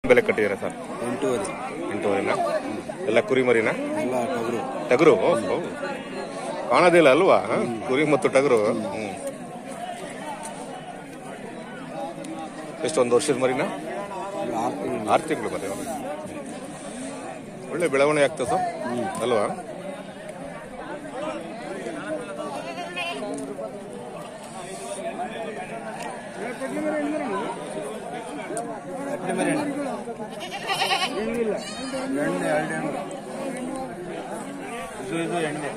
ಬೆಲೆ ಕಟ್ಟಿದ್ದೀರಾ ಸರ್ ಎಂಟೂವರೆ ಎಂಟೂವರೆನಾ ಎಲ್ಲ ಕುರಿ ಮರಿನಾ ಎಲ್ಲ ಟಗರು ಟಗರು ಓಹೋ. ಕಾಣೋದಿಲ್ಲ ಅಲ್ವಾ ಹ? ಕುರಿ ಮತ್ತು ಟಗರು ಹ್ಮ್. ಎಷ್ಟು ಒಂದು ವರ್ಷದ ಮರಿನಾ ಇದು ಆರು ತಿಂಗಳು ಆರು ತಿಂಗಳು ಮರಿ ಒಳ್ಳೆ ಬೆಳವಣಿಗೆ ಆಗ್ತದೆ ಸರ್ ಅಲ್ವಾ ಎಣ್ಣೆ ಎರಡು ಎಣ್ಣೆ ಇದು ಇದು ಎಣ್ಣೆ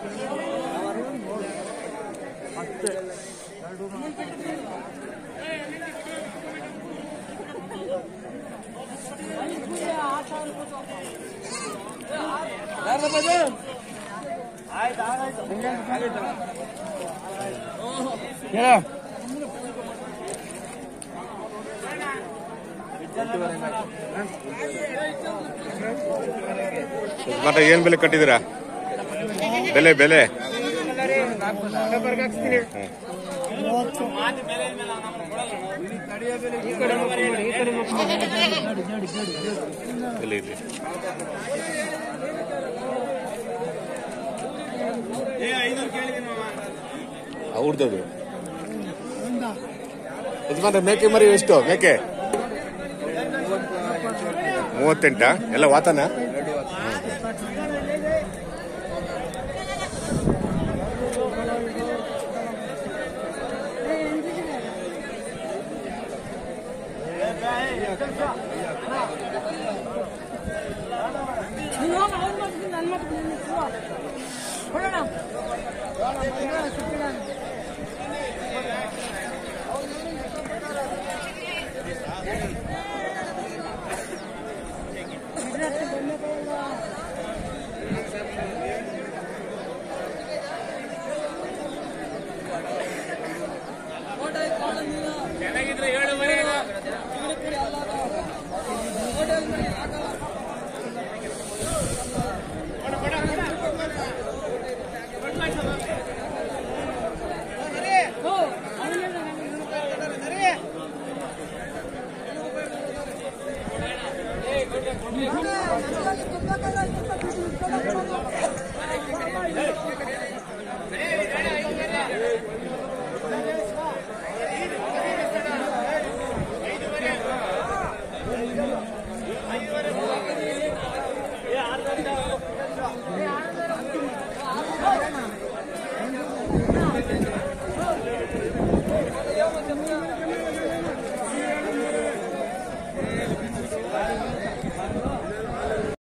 ಮತ್ತೆ ಏನ್ ಬೆಲೆ ಕಟ್ಟಿದ್ದೀರಾ ಬೆಲೆ ಬೆಲೆ ಇಲ್ಲಿ ಇಲ್ಲಿ ಅವ್ರದ್ದು ಯಜಮಾನ್ರೆ ಮೇಕೆ ಮರಿ ಎಷ್ಟು ಮೇಕೆ ಮೂವತ್ತೆಂಟ ಎಲ್ಲ ವಾತನ ನೀನು ಹೋಗಿ ಅವ್ರ ಮಾತು ನನ್ನ ಮಾತು ನೀನು ಸುಳ್ಳು. ಕೊಡೋಣ